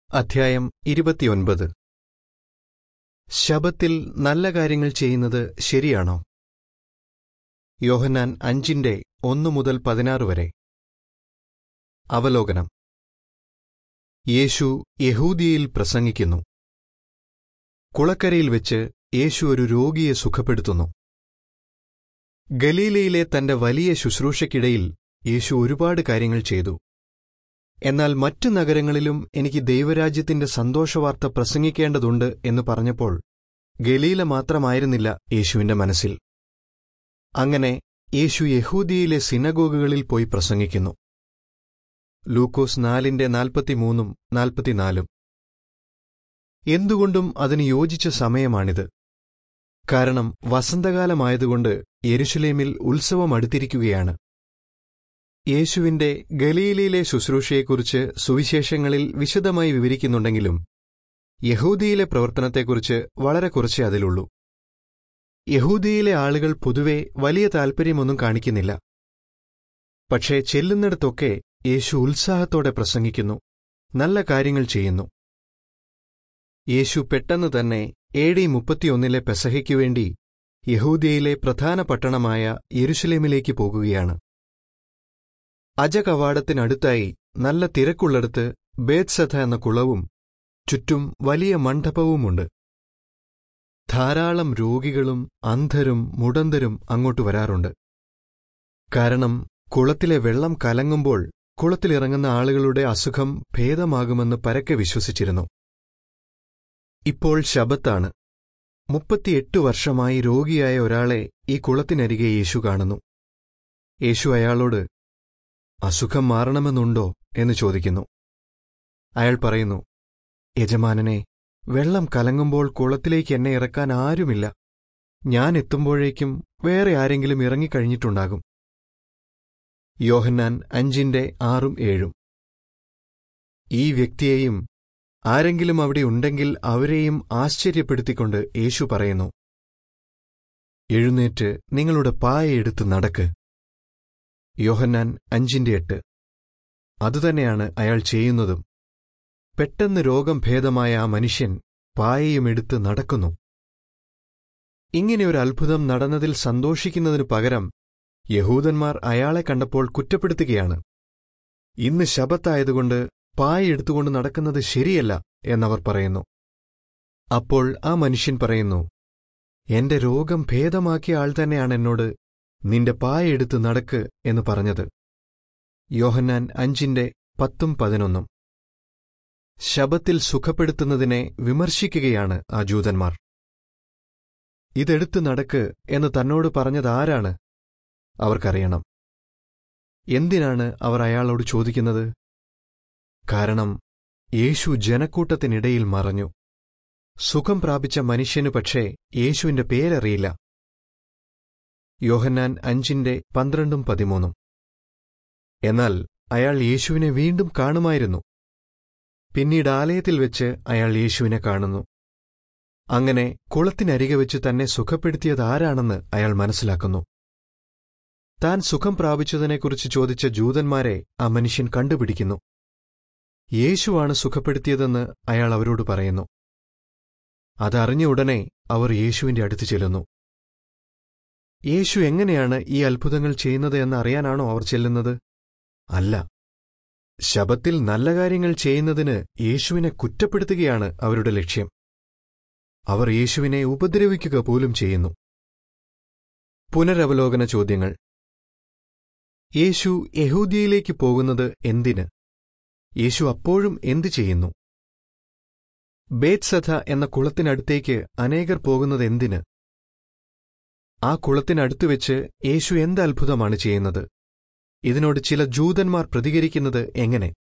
അധ്യായം ഇരുപത്തിയൊൻപത് ശബത്തിൽ നല്ല കാര്യങ്ങൾ ചെയ്യുന്നത് ശരിയാണോ യോഹന്നാൻ അഞ്ചിന്റെ ഒന്നു മുതൽ പതിനാറ് വരെ അവലോകനം യേശു യഹൂദിയയിൽ പ്രസംഗിക്കുന്നു കുളക്കരയിൽ വെച്ച് യേശു ഒരു രോഗിയെ സുഖപ്പെടുത്തുന്നു ഗലീലയിലെ തന്റെ വലിയ ശുശ്രൂഷയ്ക്കിടയിൽ യേശു ഒരുപാട് കാര്യങ്ങൾ ചെയ്തു എന്നാൽ മറ്റു നഗരങ്ങളിലും എനിക്ക് ദൈവരാജ്യത്തിന്റെ സന്തോഷവാർത്ത പ്രസംഗിക്കേണ്ടതുണ്ട് എന്ന് പറഞ്ഞപ്പോൾ ഗലീല മാത്രമായിരുന്നില്ല യേശുവിന്റെ മനസ്സിൽ അങ്ങനെ യേശു യഹൂദിയയിലെ സിനഗോഗുകളിൽ പോയി പ്രസംഗിക്കുന്നു ലൂക്കോസ് നാലിന്റെ നാൽപ്പത്തിമൂന്നും നാൽപ്പത്തിനാലും എന്തുകൊണ്ടും അതിന് യോജിച്ച സമയമാണിത് കാരണം വസന്തകാലമായതുകൊണ്ട് യെരുഷലേമിൽ ഉത്സവം അടുത്തിരിക്കുകയാണ് യേശുവിന്റെ ഗലീലയിലെ ശുശ്രൂഷയെക്കുറിച്ച് സുവിശേഷങ്ങളിൽ വിശദമായി വിവരിക്കുന്നുണ്ടെങ്കിലും യഹൂദിയിലെ പ്രവർത്തനത്തെക്കുറിച്ച് വളരെ കുറച്ചേ അതിലുള്ളൂ യഹൂദിയിലെ ആളുകൾ പൊതുവെ വലിയ താൽപ്പര്യമൊന്നും കാണിക്കുന്നില്ല പക്ഷേ ചെല്ലുന്നിടത്തൊക്കെ യേശു ഉത്സാഹത്തോടെ പ്രസംഗിക്കുന്നു നല്ല കാര്യങ്ങൾ ചെയ്യുന്നു യേശു പെട്ടെന്ന് തന്നെ എ ഡി മുപ്പത്തിയൊന്നിലെ പെസഹയ്ക്കുവേണ്ടി യഹൂദിയയിലെ പ്രധാന പട്ടണമായ യെരുഷലേമിലേക്ക് പോകുകയാണ് അജകവാടത്തിനടുത്തായി നല്ല തിരക്കുള്ളിടത്ത് ബേത്സഥ എന്ന കുളവും ചുറ്റും വലിയ മണ്ഡപവുമുണ്ട് ധാരാളം രോഗികളും അന്ധരും മുടന്തരും അങ്ങോട്ട് വരാറുണ്ട് കാരണം കുളത്തിലെ വെള്ളം കലങ്ങുമ്പോൾ കുളത്തിലിറങ്ങുന്ന ആളുകളുടെ അസുഖം ഭേദമാകുമെന്ന് പരക്കെ വിശ്വസിച്ചിരുന്നു ഇപ്പോൾ ശബത്താണ് മുപ്പത്തിയെട്ട് വർഷമായി രോഗിയായ ഒരാളെ ഈ കുളത്തിനരികെ യേശു കാണുന്നു യേശു അയാളോട് അസുഖം മാറണമെന്നുണ്ടോ എന്ന് ചോദിക്കുന്നു അയാൾ പറയുന്നു യജമാനനെ വെള്ളം കലങ്ങുമ്പോൾ കുളത്തിലേക്ക് എന്നെ ഇറക്കാൻ ആരുമില്ല ഞാൻ എത്തുമ്പോഴേക്കും വേറെ ആരെങ്കിലും ഇറങ്ങിക്കഴിഞ്ഞിട്ടുണ്ടാകും യോഹന്നാൻ അഞ്ചിന്റെ ആറും ഏഴും ഈ വ്യക്തിയെയും ആരെങ്കിലും അവിടെ ഉണ്ടെങ്കിൽ അവരെയും ആശ്ചര്യപ്പെടുത്തിക്കൊണ്ട് യേശു പറയുന്നു എഴുന്നേറ്റ് നിങ്ങളുടെ പായ എടുത്ത് നടക്ക് യോഹന്നാൻ അഞ്ചിന്റെ എട്ട് അതുതന്നെയാണ് അയാൾ ചെയ്യുന്നതും പെട്ടെന്ന് രോഗം ഭേദമായ ആ മനുഷ്യൻ പായയും എടുത്ത് നടക്കുന്നു ഇങ്ങനെയൊരു അത്ഭുതം നടന്നതിൽ സന്തോഷിക്കുന്നതിനു പകരം യഹൂദന്മാർ അയാളെ കണ്ടപ്പോൾ കുറ്റപ്പെടുത്തുകയാണ് ഇന്ന് ശബത്തായതുകൊണ്ട് പായ എടുത്തുകൊണ്ട് നടക്കുന്നത് ശരിയല്ല എന്നവർ പറയുന്നു അപ്പോൾ ആ മനുഷ്യൻ പറയുന്നു എന്റെ രോഗം ഭേദമാക്കിയ ആൾ തന്നെയാണ് എന്നോട് നിന്റെ പായ എടുത്ത് നടക്ക് എന്ന് പറഞ്ഞത് യോഹന്നാൻ അഞ്ചിന്റെ പത്തും പതിനൊന്നും ശബത്തിൽ സുഖപ്പെടുത്തുന്നതിനെ വിമർശിക്കുകയാണ് ആ ജൂതന്മാർ ഇതെടുത്ത് നടക്ക് എന്ന് തന്നോട് പറഞ്ഞതാരാണ് അവർക്കറിയണം എന്തിനാണ് അവർ അയാളോട് ചോദിക്കുന്നത് കാരണം യേശു ജനക്കൂട്ടത്തിനിടയിൽ മറഞ്ഞു സുഖം പ്രാപിച്ച മനുഷ്യനു പക്ഷേ യേശുവിന്റെ പേരറിയില്ല യോഹന്നാൻ അഞ്ചിന്റെ പന്ത്രണ്ടും പതിമൂന്നും എന്നാൽ അയാൾ യേശുവിനെ വീണ്ടും കാണുമായിരുന്നു പിന്നീട് ആലയത്തിൽ വെച്ച് അയാൾ യേശുവിനെ കാണുന്നു അങ്ങനെ കുളത്തിനരികെ വെച്ച് തന്നെ സുഖപ്പെടുത്തിയതാരാണെന്ന് അയാൾ മനസ്സിലാക്കുന്നു താൻ സുഖം പ്രാപിച്ചതിനെക്കുറിച്ച് ചോദിച്ച ജൂതന്മാരെ ആ മനുഷ്യൻ കണ്ടുപിടിക്കുന്നു യേശുവാണ് സുഖപ്പെടുത്തിയതെന്ന് അയാൾ അവരോട് പറയുന്നു അതറിഞ്ഞ ഉടനെ അവർ യേശുവിന്റെ അടുത്ത് ചെല്ലുന്നു യേശു എങ്ങനെയാണ് ഈ അത്ഭുതങ്ങൾ ചെയ്യുന്നത് എന്നറിയാനാണോ അവർ ചെല്ലുന്നത് അല്ല ശബത്തിൽ നല്ല കാര്യങ്ങൾ ചെയ്യുന്നതിന് യേശുവിനെ കുറ്റപ്പെടുത്തുകയാണ് അവരുടെ ലക്ഷ്യം അവർ യേശുവിനെ ഉപദ്രവിക്കുക പോലും ചെയ്യുന്നു പുനരവലോകന ചോദ്യങ്ങൾ യേശു യഹൂദിയയിലേക്ക് പോകുന്നത് എന്തിന് യേശു അപ്പോഴും എന്തു ചെയ്യുന്നു ബേത്സഥ എന്ന കുളത്തിനടുത്തേക്ക് അനേകർ പോകുന്നത് എന്തിന് ആ കുളത്തിനടുത്തുവെച്ച് യേശു എന്ത് അത്ഭുതമാണ് ചെയ്യുന്നത് ഇതിനോട് ചില ജൂതന്മാർ പ്രതികരിക്കുന്നത് എങ്ങനെ